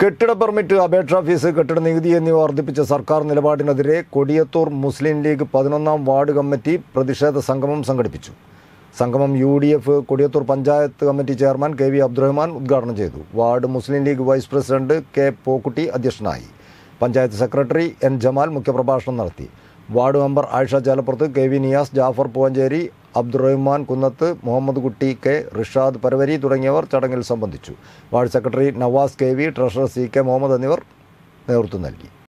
കെട്ടിട പെർമിറ്റ് അപേക്ഷാ ഫീസ് കെട്ടിട നികുതി എന്നിവ വർദ്ധിപ്പിച്ച സർക്കാർ നിലപാടിനെതിരെ കൊടിയത്തൂർ മുസ്ലിം ലീഗ് പതിനൊന്നാം വാർഡ് കമ്മിറ്റി പ്രതിഷേധ സംഗമം സംഘടിപ്പിച്ചു സംഗമം U D F Kodiyathur panchayat committee chairman K V Abdurahman ഉദ്ഘാടനം ചെയ്തു ward Muslim League vice president K Pokkutty അധ്യക്ഷനായി പഞ്ചായത്ത് സെക്രട്ടറി എൻ ജമാൽ മുഖ്യപ്രഭാഷണം നടത്തി ward member Ayisha Chelappurath K V Niyas Jafar Poovancheri Abdurahman Kunnath Muhammed Kutty K Rishad Paravari തുടങ്ങിയവർ ചടങ്ങിൽ സംബന്ധിച്ചു ward secretary Navas K V treasurer C K Muhammed എന്നിവർ നേതൃത്വം നൽകി